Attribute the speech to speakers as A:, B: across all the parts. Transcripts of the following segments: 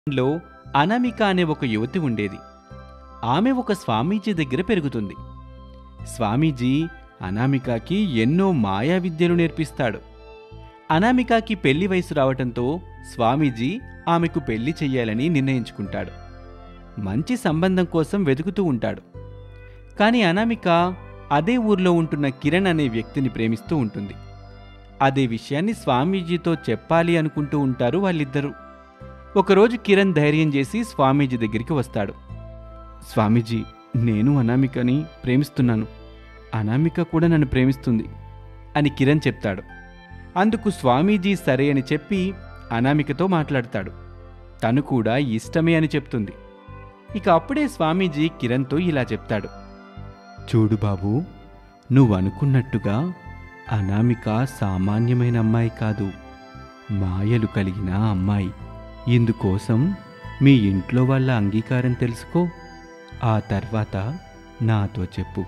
A: లో అనామిక అనే ఒక యువతి ఉండేది ఆమె ఒక స్వామీజీ దగ్గర పెరుగుతుంది స్వామీజీ అనామికకి ఎన్నో మాయా విద్యలు నేర్పిస్తాడు అనామికకి పెళ్లి వయసు రావటంతో స్వామీజీ ఆమెకు పెళ్లి చెయ్యాలని నిర్ణయించుకుంటాడు మంచి సంబంధం కోసం వెతుకుతూ ఉంటాడు కానీ అనామిక అదే ఊర్లో ఉంటున్న కిరణ్ అనే వ్యక్తిని ప్రేమిస్తూ ఉంటుంది అదే విషయాన్ని స్వామీజీతో చెప్పాలి అనుకుంటూ ఉంటారు వాళ్ళిద్దరూ ఒకరోజు కిరణ్ ధైర్యం చేసి స్వామీజీ దగ్గరికి వస్తాడు స్వామీజీ నేను అనామికని ప్రేమిస్తున్నాను అనామిక కూడా నన్ను ప్రేమిస్తుంది అని కిరణ్ చెప్తాడు అందుకు స్వామీజీ సరే అని చెప్పి అనామికతో మాట్లాడతాడు తను కూడా ఇష్టమే అని చెప్తుంది ఇక అప్పుడే స్వామీజీ కిరణ్తో ఇలా చెప్తాడు చూడు బాబు నువ్వు అనుకున్నట్టుగా అనామిక సామాన్యమైన అమ్మాయి కాదు మాయలు కలిగిన అమ్మాయి ఇందుకోసం మీ ఇంట్లో వాళ్ళ అంగీకారం తెలుసుకో ఆ తర్వాత నాతో చెప్పు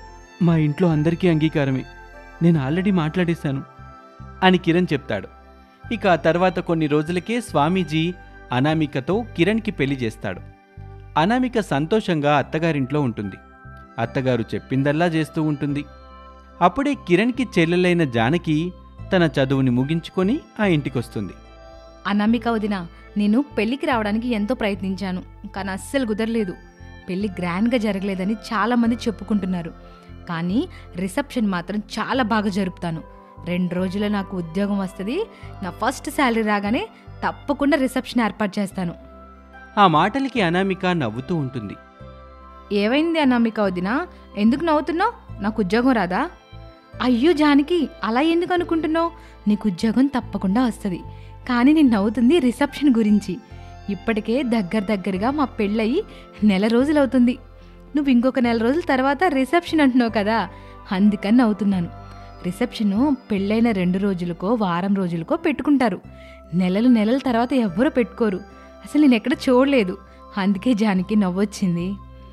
A: మా ఇంట్లో అందరికీ అంగీకారమే నేను ఆల్రెడీ మాట్లాడేశాను అని కిరణ్ చెప్తాడు ఇక ఆ తర్వాత కొన్ని రోజులకే స్వామీజీ అనామికతో కిరణ్కి పెళ్లి చేస్తాడు అనామిక సంతోషంగా అత్తగారింట్లో ఉంటుంది అత్తగారు చెప్పిందల్లా చేస్తూ ఉంటుంది అప్పుడే కిరణ్కి చెల్లెలైన జానకి తన చదువుని ముగించుకొని ఆ ఇంటికొస్తుంది
B: అనామిక వదిన నేను పెళ్లికి రావడానికి ఎంతో ప్రయత్నించాను కానీ అస్సలు కుదరలేదు పెళ్లి గ్రాండ్గా జరగలేదని చాలా మంది చెప్పుకుంటున్నారు కానీ రిసెప్షన్ మాత్రం చాలా బాగా జరుపుతాను రెండు రోజుల్లో నాకు ఉద్యోగం వస్తుంది నా ఫస్ట్ శాలరీ రాగానే తప్పకుండా రిసెప్షన్ ఏర్పాటు చేస్తాను
A: ఆ మాటలకి అనామిక నవ్వుతూ ఉంటుంది
B: ఏమైంది అనామిక వదిన ఎందుకు నవ్వుతున్నావు నాకు ఉద్యోగం రాదా అయ్యో జానకి అలా ఎందుకు అనుకుంటున్నావు నీకు ఉద్యోగం తప్పకుండా వస్తుంది కానీ నేను నవ్వుతుంది రిసెప్షన్ గురించి ఇప్పటికే దగ్గర దగ్గరగా మా పెళ్ళయి నెల రోజులు అవుతుంది నువ్వు ఇంకొక నెల రోజుల తర్వాత రిసెప్షన్ అంటున్నావు కదా అందుకని నవ్వుతున్నాను రిసెప్షను పెళ్ళైన రెండు రోజులకో వారం రోజులకో పెట్టుకుంటారు నెలలు నెలల తర్వాత ఎవ్వరూ పెట్టుకోరు అసలు నేను ఎక్కడ చూడలేదు అందుకే జానికి నవ్వొచ్చింది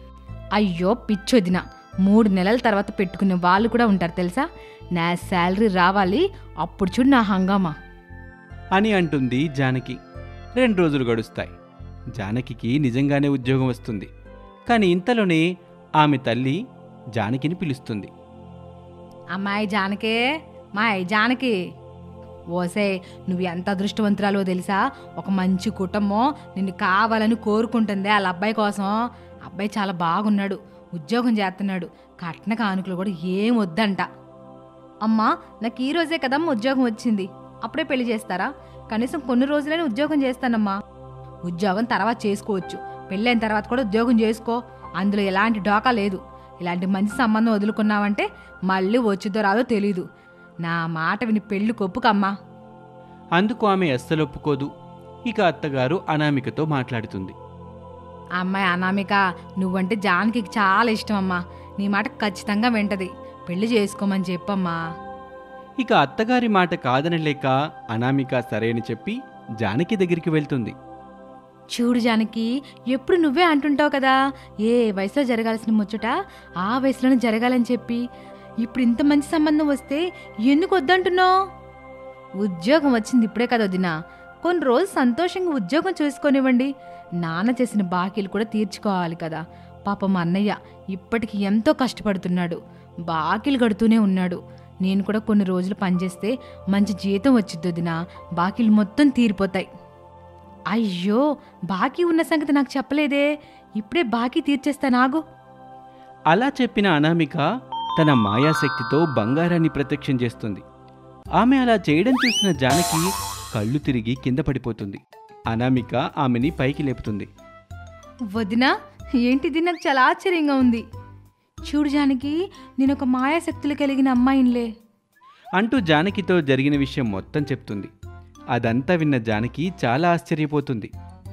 B: అయ్యో పిచ్చొదిన మూడు నెలల తర్వాత పెట్టుకునే వాళ్ళు కూడా ఉంటారు తెలుసా నా శాలరీ రావాలి అప్పుడు చూడు నా హంగామా
A: అని అంటుంది జానకి రెండు రోజులు గడుస్తాయి జానకికి నిజంగానే ఉద్యోగం వస్తుంది కానీ ఇంతలోనే ఆమె తల్లి జానకిని పిలుస్తుంది
B: అమ్మాయి జానకే మాయ్ జానకి ఓసే నువ్వు ఎంత అదృష్టవంతురాలో తెలుసా ఒక మంచి కుటుంబం నిన్ను కావాలని కోరుకుంటుంది వాళ్ళ అబ్బాయి కోసం అబ్బాయి చాలా బాగున్నాడు ఉద్యోగం చేస్తున్నాడు కట్న కానుకలు కూడా ఏం వద్దంట అమ్మా నాకు ఈ రోజే కదమ్మా ఉద్యోగం వచ్చింది అప్పుడే పెళ్లి చేస్తారా కనీసం కొన్ని రోజులైనా ఉద్యోగం చేస్తానమ్మా ఉద్యోగం తర్వాత చేసుకోవచ్చు పెళ్ళైన తర్వాత కూడా ఉద్యోగం చేసుకో అందులో ఎలాంటి డోకా లేదు ఇలాంటి మంచి సంబంధం వదులుకున్నావంటే మళ్ళీ వచ్చిద్దో రాదో తెలీదు నా మాట విని పెళ్లి కొప్పుకమ్మా
A: అందుకు ఆమె అస్సలు ఒప్పుకోదు ఇక అత్తగారు అనామికతో మాట్లాడుతుంది
B: అమ్మాయి అనామిక నువ్వంటే జానకి చాలా ఇష్టం అమ్మా నీ మాట ఖచ్చితంగా వింటది పెళ్లి చేసుకోమని చెప్పమ్మా
A: ఇక అత్తగారి మాట కాదనలేక అనామిక సరే అని చెప్పి జానకి దగ్గరికి వెళ్తుంది
B: చూడు జానకి ఎప్పుడు నువ్వే అంటుంటావు కదా ఏ వయసులో జరగాల్సిన ముచ్చట ఆ వయసులోనే జరగాలని చెప్పి ఇప్పుడు ఇంత మంచి సంబంధం వస్తే ఎందుకు వద్దంటున్నావు ఉద్యోగం వచ్చింది ఇప్పుడే కదా వదినా కొన్ని రోజులు సంతోషంగా ఉద్యోగం చూసుకొనివ్వండి నాన్న చేసిన బాకీలు కూడా తీర్చుకోవాలి కదా పాపం అన్నయ్య ఇప్పటికి ఎంతో కష్టపడుతున్నాడు బాకీలు కడుతూనే ఉన్నాడు నేను కూడా కొన్ని రోజులు పనిచేస్తే మంచి జీతం వచ్చిద్ది వదినా బాకీలు మొత్తం తీరిపోతాయి అయ్యో బాకీ ఉన్న సంగతి నాకు చెప్పలేదే ఇప్పుడే బాకీ తీర్చేస్తానాగు
A: అలా చెప్పిన అనామిక తన మాయాశక్తితో బంగారాన్ని ప్రత్యక్షం చేస్తుంది ఆమె అలా చేయడం చూసిన జానకి కళ్ళు తిరిగి కింద పడిపోతుంది అనామిక ఆమెని పైకి లేపుతుంది
B: వదినా ఏంటిది నాకు చాలా ఆశ్చర్యంగా ఉంది చూడు జానకి నేను ఒక మాయాశక్తులు కలిగిన అమ్మాయినిలే
A: అంటూ జానకితో జరిగిన విషయం మొత్తం చెప్తుంది అదంతా విన్న జానకి చాలా ఆశ్చర్యపోతుంది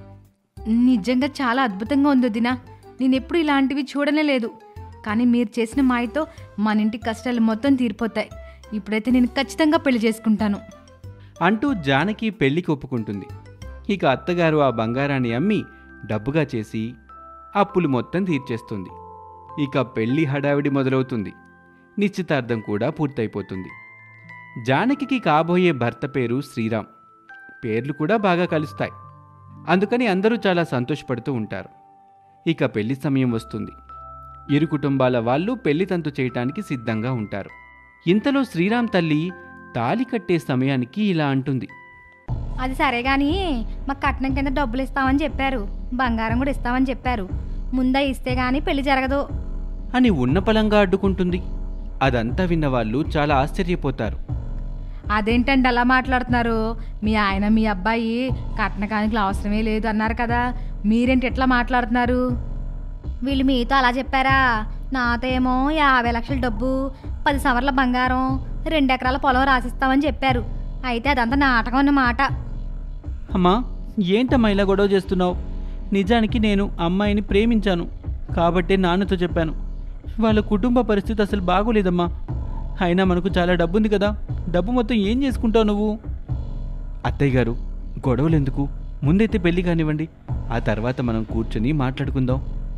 B: నిజంగా చాలా అద్భుతంగా ఉంది వదినా నేను ఎప్పుడు ఇలాంటివి చూడనే లేదు కానీ మీరు చేసిన మాయతో మన ఇంటి కష్టాలు మొత్తం తీరిపోతాయి ఇప్పుడైతే నేను ఖచ్చితంగా పెళ్లి చేసుకుంటాను
A: అంటూ జానకి పెళ్లికి ఒప్పుకుంటుంది ఇక అత్తగారు ఆ బంగారాన్ని అమ్మి డబ్బుగా చేసి అప్పులు మొత్తం తీర్చేస్తుంది ఇక పెళ్లి హడావిడి మొదలవుతుంది నిశ్చితార్థం కూడా పూర్తయిపోతుంది జానకికి కాబోయే భర్త పేరు శ్రీరామ్ పేర్లు కూడా బాగా కలుస్తాయి అందుకని అందరూ చాలా సంతోషపడుతూ ఉంటారు ఇక పెళ్లి సమయం వస్తుంది ఇరు కుటుంబాల వాళ్ళు పెళ్లి తంతు చేయటానికి సిద్ధంగా ఉంటారు ఇంతలో శ్రీరామ్ తల్లి తాలి కట్టే సమయానికి ఇలా అంటుంది
C: అది సరే గాని మాకు కట్నం కింద డబ్బులు ఇస్తామని చెప్పారు బంగారం కూడా ఇస్తామని చెప్పారు ముందా ఇస్తే గాని పెళ్లి జరగదు
A: అని ఉన్నపలంగా అడ్డుకుంటుంది అదంతా విన్న వాళ్ళు చాలా ఆశ్చర్యపోతారు
B: అదేంటండి అలా మాట్లాడుతున్నారు మీ ఆయన మీ అబ్బాయి కట్నకానికి అవసరమే లేదు అన్నారు కదా మీరేంటి ఎట్లా మాట్లాడుతున్నారు
C: వీళ్ళు మీతో అలా చెప్పారా నాతో ఏమో యాభై లక్షల డబ్బు పది సవర్ల బంగారం రెండు ఎకరాల పొలం రాసిస్తామని చెప్పారు అయితే అదంతా నాటకం అన్నమాట
A: అమ్మా ఏంటమ్మా ఇలా గొడవ చేస్తున్నావు నిజానికి నేను అమ్మాయిని ప్రేమించాను కాబట్టే నాన్నతో చెప్పాను వాళ్ళ కుటుంబ పరిస్థితి అసలు బాగోలేదమ్మా అయినా మనకు చాలా డబ్బు ఉంది కదా డబ్బు మొత్తం ఏం చేసుకుంటావు నువ్వు అత్తయ్య గారు గొడవలు ఎందుకు ముందైతే పెళ్లి కానివ్వండి ఆ తర్వాత మనం కూర్చొని మాట్లాడుకుందాం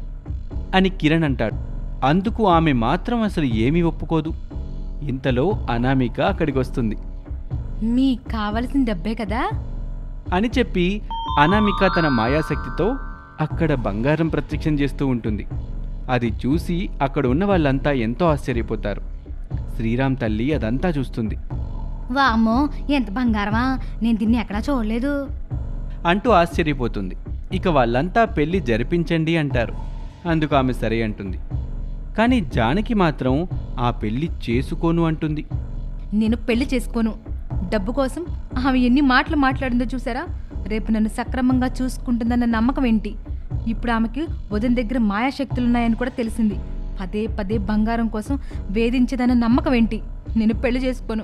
A: అని కిరణ్ అంటాడు అందుకు ఆమె మాత్రం అసలు ఏమీ ఒప్పుకోదు ఇంతలో అనామిక అక్కడికి వస్తుంది
B: మీకు కావలసిన డబ్బే కదా
A: అని చెప్పి అనామిక తన మాయాశక్తితో అక్కడ బంగారం ప్రత్యక్షం చేస్తూ ఉంటుంది అది చూసి అక్కడ ఉన్న వాళ్ళంతా ఎంతో ఆశ్చర్యపోతారు శ్రీరామ్ తల్లి అదంతా చూస్తుంది
C: వామ్మో ఎంత బంగారమా నేను దీన్ని ఎక్కడా చూడలేదు
A: అంటూ ఆశ్చర్యపోతుంది ఇక వాళ్ళంతా పెళ్లి జరిపించండి అంటారు అందుకు ఆమె సరే అంటుంది కానీ జానకి మాత్రం ఆ పెళ్లి చేసుకోను అంటుంది
B: నేను పెళ్లి చేసుకోను డబ్బు కోసం ఆమె ఎన్ని మాటలు మాట్లాడిందో చూసారా రేపు నన్ను సక్రమంగా చూసుకుంటుందన్న నమ్మకం ఏంటి ఇప్పుడు ఆమెకి వదిన దగ్గర మాయాశక్తులున్నాయని కూడా తెలిసింది పదే పదే బంగారం కోసం వేధించదన్న నమ్మకం ఏంటి నేను పెళ్లి చేసుకోను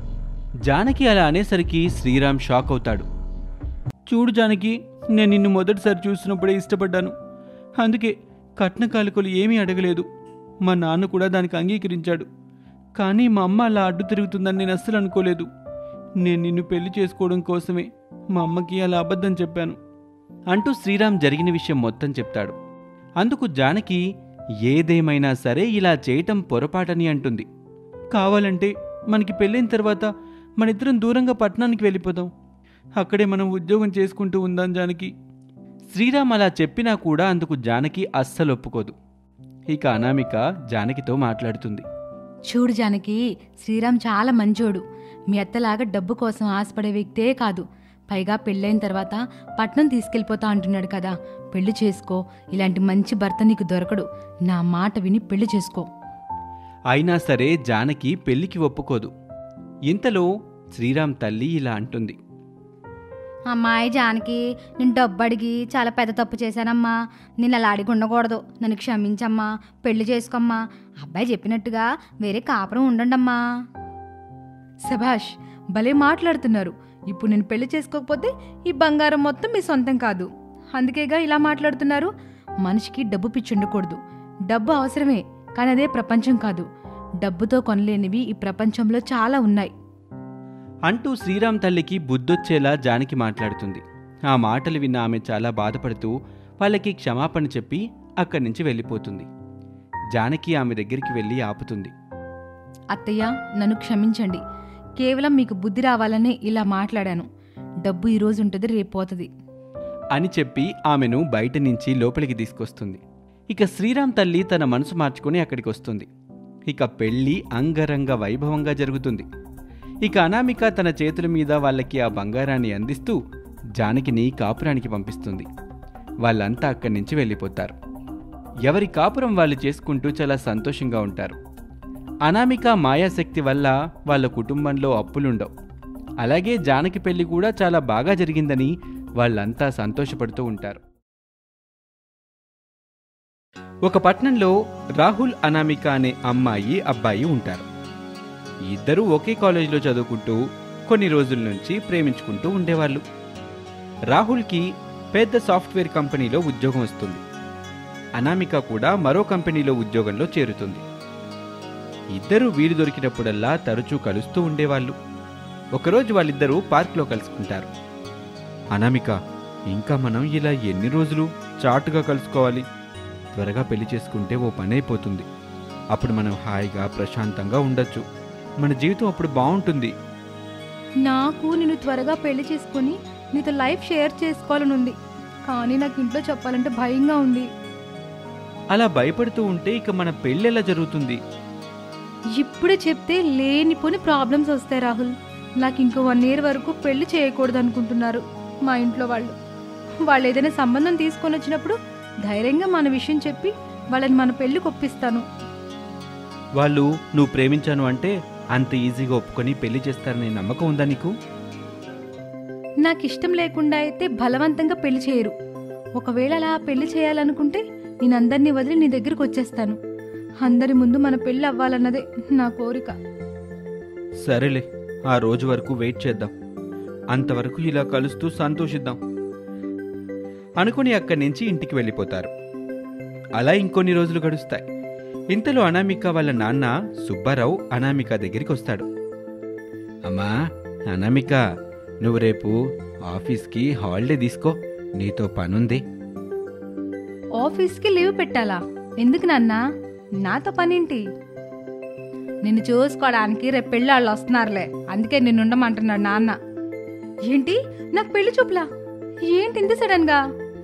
A: జానకి అలా అనేసరికి శ్రీరామ్ షాక్ అవుతాడు చూడు జానకి నేను నిన్ను మొదటిసారి చూసినప్పుడే ఇష్టపడ్డాను అందుకే కట్న కానుకలు ఏమీ అడగలేదు మా నాన్న కూడా దానికి అంగీకరించాడు కానీ మా అమ్మ అలా అడ్డు తిరుగుతుందని నేను అస్సలు అనుకోలేదు నేను నిన్ను పెళ్లి చేసుకోవడం కోసమే మా అమ్మకి అలా అబద్ధం చెప్పాను అంటూ శ్రీరామ్ జరిగిన విషయం మొత్తం చెప్తాడు అందుకు జానకి ఏదేమైనా సరే ఇలా చేయటం పొరపాటని అంటుంది కావాలంటే మనకి పెళ్ళైన తర్వాత మనిద్దరం దూరంగా పట్టణానికి వెళ్ళిపోదాం అక్కడే మనం ఉద్యోగం చేసుకుంటూ ఉందాం జానకి శ్రీరామ్ అలా చెప్పినా కూడా అందుకు జానకి అస్సలు ఒప్పుకోదు ఇక అనామిక జానకితో మాట్లాడుతుంది
B: చూడు జానకి శ్రీరామ్ చాలా మంచోడు మీ అత్తలాగా డబ్బు కోసం ఆశపడే వ్యక్తే కాదు పైగా పెళ్ళైన తర్వాత పట్నం తీసుకెళ్ళిపోతా అంటున్నాడు కదా పెళ్లి చేసుకో ఇలాంటి మంచి భర్త నీకు దొరకడు నా మాట విని పెళ్లి చేసుకో
A: అయినా సరే జానకి పెళ్లికి ఒప్పుకోదు ఇంతలో శ్రీరామ్ తల్లి ఇలా అంటుంది
C: అమ్మాయి జానకి నేను డబ్బు అడిగి చాలా పెద్ద తప్పు చేశానమ్మా నేను అలా అడిగి ఉండకూడదు నన్ను క్షమించమ్మా పెళ్లి చేసుకోమ్మా అబ్బాయి చెప్పినట్టుగా వేరే కాపురం ఉండండమ్మా
B: సభాష్ భలే మాట్లాడుతున్నారు ఇప్పుడు నేను పెళ్లి చేసుకోకపోతే ఈ బంగారం మొత్తం మీ సొంతం కాదు అందుకేగా ఇలా మాట్లాడుతున్నారు మనిషికి డబ్బు పిచ్చి ఉండకూడదు డబ్బు అవసరమే కానీ అదే ప్రపంచం కాదు డబ్బుతో కొనలేనివి ఈ ప్రపంచంలో చాలా ఉన్నాయి
A: అంటూ శ్రీరామ్ తల్లికి బుద్ధొచ్చేలా జానకి మాట్లాడుతుంది ఆ మాటలు విన్న ఆమె చాలా బాధపడుతూ వాళ్ళకి క్షమాపణ చెప్పి అక్కడి నుంచి వెళ్ళిపోతుంది జానకి ఆమె దగ్గరికి వెళ్ళి ఆపుతుంది
B: అత్తయ్య నన్ను క్షమించండి కేవలం మీకు బుద్ధి రావాలనే ఇలా మాట్లాడాను డబ్బు ఈ రోజు ఉంటుంది రేపు పోతుంది
A: అని చెప్పి ఆమెను బయట నుంచి లోపలికి తీసుకొస్తుంది ఇక శ్రీరామ్ తల్లి తన మనసు మార్చుకొని అక్కడికి వస్తుంది ఇక పెళ్ళి అంగరంగ వైభవంగా జరుగుతుంది ఇక అనామిక తన చేతుల మీద వాళ్ళకి ఆ బంగారాన్ని అందిస్తూ జానకిని కాపురానికి పంపిస్తుంది వాళ్ళంతా అక్కడి నుంచి వెళ్ళిపోతారు ఎవరి కాపురం వాళ్ళు చేసుకుంటూ చాలా సంతోషంగా ఉంటారు అనామిక మాయాశక్తి వల్ల వాళ్ళ కుటుంబంలో అప్పులుండవు అలాగే జానకి పెళ్లి కూడా చాలా బాగా జరిగిందని వాళ్ళంతా సంతోషపడుతూ ఉంటారు ఒక పట్నంలో రాహుల్ అనామిక అనే అమ్మాయి అబ్బాయి ఉంటారు ఇద్దరూ ఒకే కాలేజీలో చదువుకుంటూ కొన్ని రోజుల నుంచి ప్రేమించుకుంటూ ఉండేవాళ్ళు రాహుల్కి పెద్ద సాఫ్ట్వేర్ కంపెనీలో ఉద్యోగం వస్తుంది అనామిక కూడా మరో కంపెనీలో ఉద్యోగంలో చేరుతుంది ఇద్దరూ వీలు దొరికినప్పుడల్లా తరచూ కలుస్తూ ఉండేవాళ్ళు ఒకరోజు వాళ్ళిద్దరూ పార్క్లో కలుసుకుంటారు అనామిక ఇంకా మనం ఇలా ఎన్ని రోజులు చాటుగా కలుసుకోవాలి త్వరగా పెళ్లి చేసుకుంటే ఓ పని అయిపోతుంది అప్పుడు మనం హాయిగా ప్రశాంతంగా ఉండొచ్చు మన జీవితం అప్పుడు బాగుంటుంది
B: నాకు నేను త్వరగా పెళ్లి చేసుకొని నీతో లైఫ్ షేర్ చేసుకోవాలని ఉంది కానీ నాకు ఇంట్లో చెప్పాలంటే భయంగా ఉంది
A: అలా భయపడుతూ ఉంటే ఇక మన పెళ్ళి ఎలా జరుగుతుంది
B: ఇప్పుడే చెప్తే లేనిపోని ప్రాబ్లమ్స్ వస్తాయి రాహుల్ నాకు ఇంకో వన్ ఇయర్ వరకు పెళ్లి చేయకూడదు అనుకుంటున్నారు మా ఇంట్లో వాళ్ళు వాళ్ళు ఏదైనా సంబంధం తీసుకొని వచ్చినప్పుడు ధైర్యంగా మన విషయం చెప్పి వాళ్ళని మన పెళ్లికి ఒప్పిస్తాను
A: వాళ్ళు నువ్వు ప్రేమించాను అంటే అంత ఈజీగా ఒప్పుకొని పెళ్లి చేస్తారనే నమ్మకం ఉందా నీకు
B: నాకు ఇష్టం లేకుండా అయితే బలవంతంగా పెళ్లి చేయరు ఒకవేళ అలా పెళ్లి చేయాలనుకుంటే నేను అందరినీ వదిలి నీ దగ్గరికి వచ్చేస్తాను అందరి ముందు మన పెళ్లి అవ్వాలన్నదే నా కోరిక
A: సరేలే ఆ రోజు వరకు వెయిట్ చేద్దాం అంతవరకు ఇలా కలుస్తూ సంతోషిద్దాం అనుకుని అక్కడి నుంచి ఇంటికి వెళ్ళిపోతారు అలా ఇంకొన్ని రోజులు గడుస్తాయి ఇంతలో అనామిక వాళ్ళ నాన్న సుబ్బారావు అనామిక దగ్గరికి వస్తాడు అమ్మా అనామిక నువ్వు రేపు ఆఫీస్కి హాలిడే తీసుకో నీతో పనుంది
B: ఆఫీస్కి లీవ్ పెట్టాలా ఎందుకు నాన్న నాతో పనేంటి నిన్ను చూసుకోవడానికి రేపు పెళ్ళి వాళ్ళు వస్తున్నారులే అందుకే నిన్ను ఉండమంటున్నాడు నాన్న ఏంటి నాకు పెళ్లి చూపులా ఏంటి ఇంత సడన్గా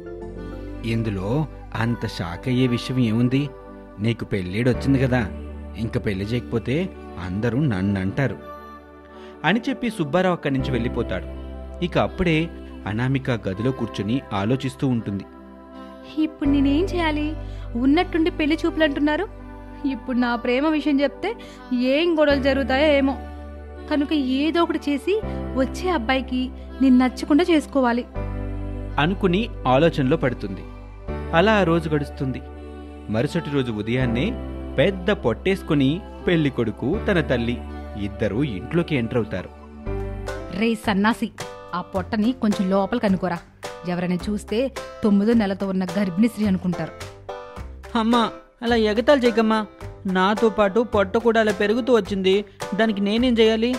A: ఇందులో అంత షాక్ అయ్యే విషయం ఏముంది నీకు పెళ్ళిడు వచ్చింది కదా ఇంక పెళ్లి చేయకపోతే అందరూ నన్ను అంటారు అని చెప్పి సుబ్బారావు అక్కడి నుంచి వెళ్ళిపోతాడు ఇక అప్పుడే అనామిక గదిలో కూర్చుని ఆలోచిస్తూ ఉంటుంది
B: ఇప్పుడు నేనేం చేయాలి ఉన్నట్టుండి పెళ్లి చూపులు అంటున్నారు ఇప్పుడు నా ప్రేమ విషయం చెప్తే ఏం గొడవలు జరుగుతాయో ఏమో కనుక ఏదో ఒకటి చేసి వచ్చే అబ్బాయికి నేను నచ్చకుండా చేసుకోవాలి
A: అనుకుని ఆలోచనలో పడుతుంది అలా ఆ రోజు గడుస్తుంది మరుసటి రోజు ఉదయాన్నే పెద్ద పొట్టేసుకుని పెళ్లి కొడుకు తన తల్లి ఇద్దరూ ఇంట్లోకి ఎంటర్ అవుతారు
B: రే సన్నాసి ఆ పొట్టని కొంచెం లోపలికి అనుకోరా ఎవరైనా చూస్తే తొమ్మిదో నెలతో ఉన్న గర్భిణీ స్త్రీ అనుకుంటారు
D: అమ్మా అలా ఎగతాలు చేయకమ్మా నాతో పాటు పొట్ట కూడా అలా పెరుగుతూ వచ్చింది దానికి నేనేం చేయాలి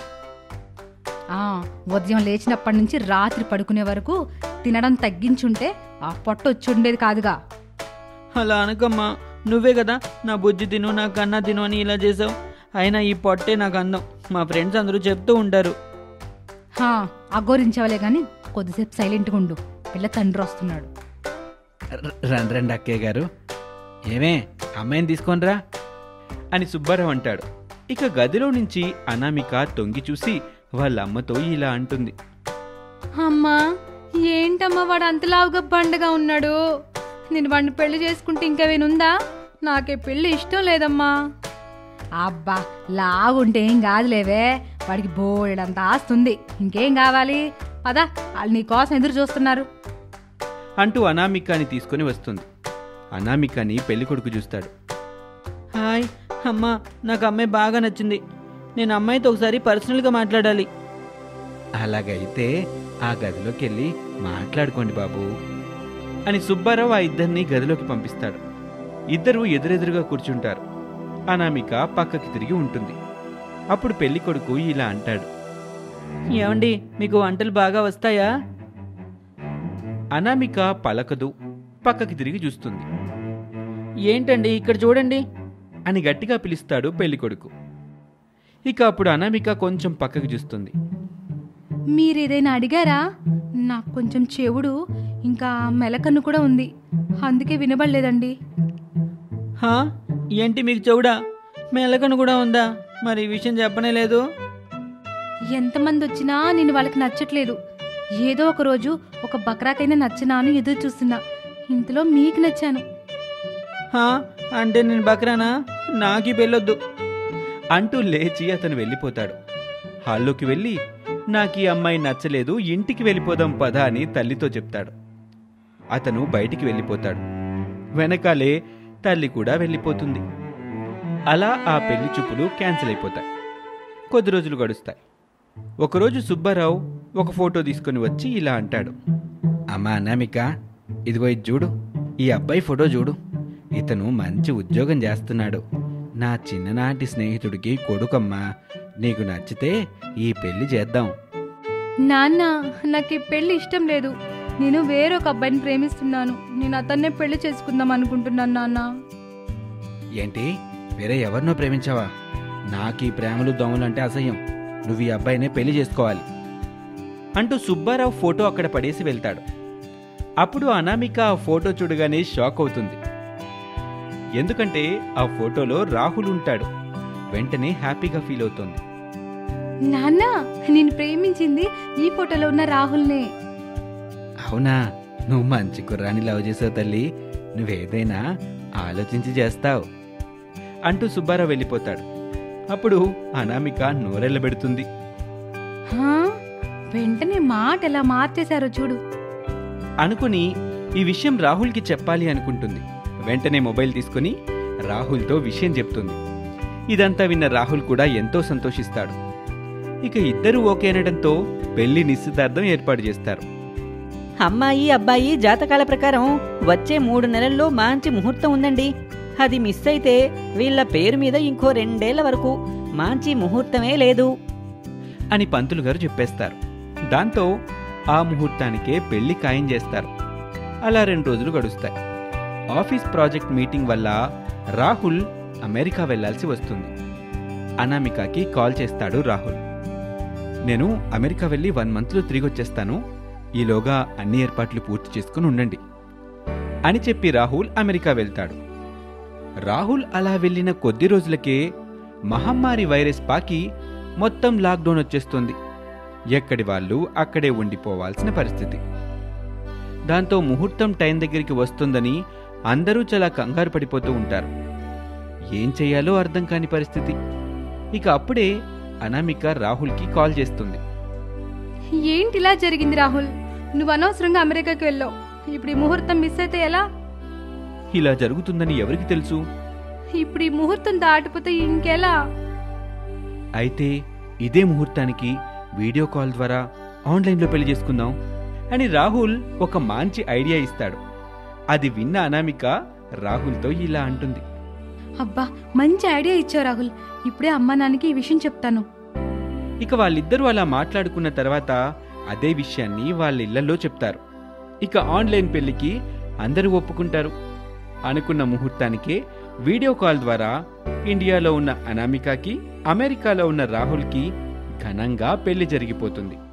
B: ఆ ఉదయం లేచినప్పటి నుంచి రాత్రి పడుకునే వరకు తినడం తగ్గించుంటే ఆ పొట్ట వచ్చి ఉండేది కాదుగా
D: అలా అనకమ్మా నువ్వే కదా నా బుజ్జి తిను నా కన్నా తిను అని ఇలా చేసావు అయినా ఈ పొట్టే నాకు అందం మా ఫ్రెండ్స్ అందరూ చెప్తూ ఉంటారు
B: హా అఘోరించవలే గాని కొద్దిసేపు సైలెంట్గా ఉండు పిల్ల తండ్రి వస్తున్నాడు
A: ర- రండి రండి అక్కయ్య గారు ఏమే అమ్మాయిని తీసుకోనరా అని సుబ్బారావు అంటాడు ఇక గదిలో నుంచి అనామిక తొంగి చూసి వాళ్ళ అమ్మతో ఇలా అంటుంది
B: అమ్మా ఏంటమ్మా వాడు అంతలావుగా బండగా ఉన్నాడు నేను వాడిని పెళ్లి చేసుకుంటే ఇంకేమైనా నాకే పెళ్లి ఇష్టం లేదమ్మా అబ్బా లాగుంటే ఏం కాదులేవే వాడికి బోలెడంత ఆస్తుంది ఇంకేం కావాలి పదా వాళ్ళు నీ కోసం ఎదురు చూస్తున్నారు
A: అంటూ అనామికని తీసుకొని వస్తుంది అనామికని పెళ్ళికొడుకు చూస్తాడు
D: హాయ్ అమ్మా నాకు అమ్మాయి బాగా నచ్చింది నేను అమ్మాయితో ఒకసారి పర్సనల్గా మాట్లాడాలి
A: అలాగైతే ఆ గదిలోకి వెళ్ళి మాట్లాడుకోండి బాబు అని సుబ్బారావు ఆ ఇద్దరిని గదిలోకి పంపిస్తాడు ఇద్దరు ఎదురెదురుగా కూర్చుంటారు అనామిక పక్కకి తిరిగి ఉంటుంది అప్పుడు పెళ్లి కొడుకు ఇలా అంటాడు
D: ఏమండి మీకు వంటలు బాగా వస్తాయా
A: అనామిక పలకదు పక్కకి తిరిగి చూస్తుంది
D: ఏంటండి ఇక్కడ చూడండి
A: అని గట్టిగా పిలుస్తాడు పెళ్లి కొడుకు ఇక అప్పుడు అనామిక కొంచెం పక్కకి చూస్తుంది
B: మీరేదైనా అడిగారా నాకు కొంచెం చెవుడు ఇంకా మెలకన్ను కూడా ఉంది అందుకే వినబడలేదండి
D: హా ఏంటి మీకు చెవుడా మెలకను కూడా ఉందా మరి ఈ విషయం చెప్పనే లేదు
B: ఎంతమంది వచ్చినా నేను వాళ్ళకి నచ్చట్లేదు ఏదో ఒక రోజు ఒక బక్రాకైనా నచ్చినా అని ఎదురు చూస్తున్నా ఇంతలో మీకు నచ్చాను
D: హా అంటే నేను బక్రానా నాకీ పెళ్ళొద్దు
A: అంటూ లేచి అతను వెళ్ళిపోతాడు హాల్లోకి వెళ్ళి నాకు ఈ అమ్మాయి నచ్చలేదు ఇంటికి వెళ్ళిపోదాం పదా అని తల్లితో చెప్తాడు అతను బయటికి వెళ్ళిపోతాడు వెనకాలే తల్లి కూడా వెళ్ళిపోతుంది అలా ఆ పెళ్లి చూపులు క్యాన్సిల్ అయిపోతాయి కొద్ది రోజులు గడుస్తాయి ఒకరోజు సుబ్బారావు ఒక ఫోటో తీసుకొని వచ్చి ఇలా అంటాడు అమ్మా అనామిక ఇదిగో ఇది చూడు ఈ అబ్బాయి ఫోటో చూడు ఇతను మంచి ఉద్యోగం చేస్తున్నాడు నా చిన్ననాటి స్నేహితుడికి కొడుకమ్మా నీకు నచ్చితే ఈ పెళ్లి చేద్దాం
B: నాన్న నాకు ఈ పెళ్లి ఇష్టం లేదు నేను వేరొక అబ్బాయిని ప్రేమిస్తున్నాను నేను అతన్నే పెళ్లి చేసుకుందాం అనుకుంటున్నాను నాన్న
A: ఏంటి వేరే ఎవరినో ప్రేమించావా నాకు ఈ ప్రేమలు దోమలు అంటే అసహ్యం నువ్వు ఈ అబ్బాయినే పెళ్లి చేసుకోవాలి అంటూ సుబ్బారావు ఫోటో అక్కడ పడేసి వెళ్తాడు అప్పుడు అనామిక ఆ ఫోటో చూడగానే షాక్ అవుతుంది ఎందుకంటే ఆ ఫోటోలో రాహుల్ ఉంటాడు వెంటనే హ్యాపీగా ఫీల్ అవుతుంది
B: నాన్న నేను ప్రేమించింది ఈ ఫోటోలో ఉన్న రాహుల్నే
A: అవునా నువ్వు మంచి కుర్రాన్ని లవ్ చేసావు తల్లి నువ్వేదైనా ఆలోచించి చేస్తావు అంటూ సుబ్బారావు వెళ్ళిపోతాడు అప్పుడు అనామిక నోరెళ్ళబెడుతుంది
B: హా? వెంటనే మాట ఎలా మార్చేశారో చూడు
A: అనుకుని ఈ విషయం రాహుల్కి చెప్పాలి అనుకుంటుంది వెంటనే మొబైల్ తీసుకుని రాహుల్తో విషయం చెప్తుంది ఇదంతా విన్న రాహుల్ కూడా ఎంతో సంతోషిస్తాడు ఇక ఇద్దరు ఓకే అనడంతో పెళ్లి నిశ్చితార్థం ఏర్పాటు చేస్తారు
E: అమ్మాయి అబ్బాయి జాతకాల ప్రకారం వచ్చే మూడు నెలల్లో మంచి ముహూర్తం ఉందండి అది మిస్ అయితే వీళ్ళ పేరు మీద ఇంకో రెండేళ్ల వరకు మంచి ముహూర్తమే లేదు
A: అని పంతులు గారు చెప్పేస్తారు దాంతో ఆ ముహూర్తానికే పెళ్లి ఖాయం చేస్తారు అలా రెండు రోజులు గడుస్తాయి ఆఫీస్ ప్రాజెక్ట్ మీటింగ్ వల్ల రాహుల్ అమెరికా వెళ్ళాల్సి వస్తుంది అనామికకి కాల్ చేస్తాడు రాహుల్ నేను అమెరికా వెళ్ళి వన్ మంత్లో తిరిగి వచ్చేస్తాను ఈలోగా అన్ని ఏర్పాట్లు పూర్తి చేసుకుని ఉండండి అని చెప్పి రాహుల్ అమెరికా వెళ్తాడు రాహుల్ అలా వెళ్ళిన కొద్ది రోజులకే మహమ్మారి వైరస్ పాకి మొత్తం లాక్డౌన్ వచ్చేస్తుంది ఎక్కడి వాళ్ళు అక్కడే ఉండిపోవాల్సిన పరిస్థితి దాంతో ముహూర్తం టైం దగ్గరికి వస్తుందని అందరూ చాలా కంగారు పడిపోతూ ఉంటారు ఏం చెయ్యాలో అర్థం కాని పరిస్థితి ఇక అప్పుడే అనామిక రాహుల్కి కాల్ చేస్తుంది
B: ఏంటి ఇలా జరిగింది రాహుల్ నువ్వు అనవసరంగా అమెరికాకి వెళ్ళావు ఇప్పుడు ఈ ముహూర్తం మిస్ అయితే ఎలా
A: ఇలా జరుగుతుందని ఎవరికి తెలుసు
B: ఇప్పుడు ఈ ముహూర్తం దాటిపోతే ఇంకెలా
A: అయితే ఇదే ముహూర్తానికి వీడియో కాల్ ద్వారా ఆన్లైన్లో పెళ్లి చేసుకుందాం అని రాహుల్ ఒక మంచి ఐడియా ఇస్తాడు అది విన్న అనామిక రాహుల్తో ఇలా అంటుంది
B: అబ్బా మంచి ఐడియా ఇచ్చావు రాహుల్ ఇప్పుడే అమ్మా నాన్నకి ఈ విషయం చెప్తాను
A: ఇక వాళ్ళిద్దరూ అలా మాట్లాడుకున్న తర్వాత అదే విషయాన్ని వాళ్ళ ఇళ్లలో చెప్తారు ఇక ఆన్లైన్ పెళ్లికి అందరూ ఒప్పుకుంటారు అనుకున్న ముహూర్తానికే వీడియో కాల్ ద్వారా ఇండియాలో ఉన్న అనామికకి అమెరికాలో ఉన్న రాహుల్కి ఘనంగా పెళ్లి జరిగిపోతుంది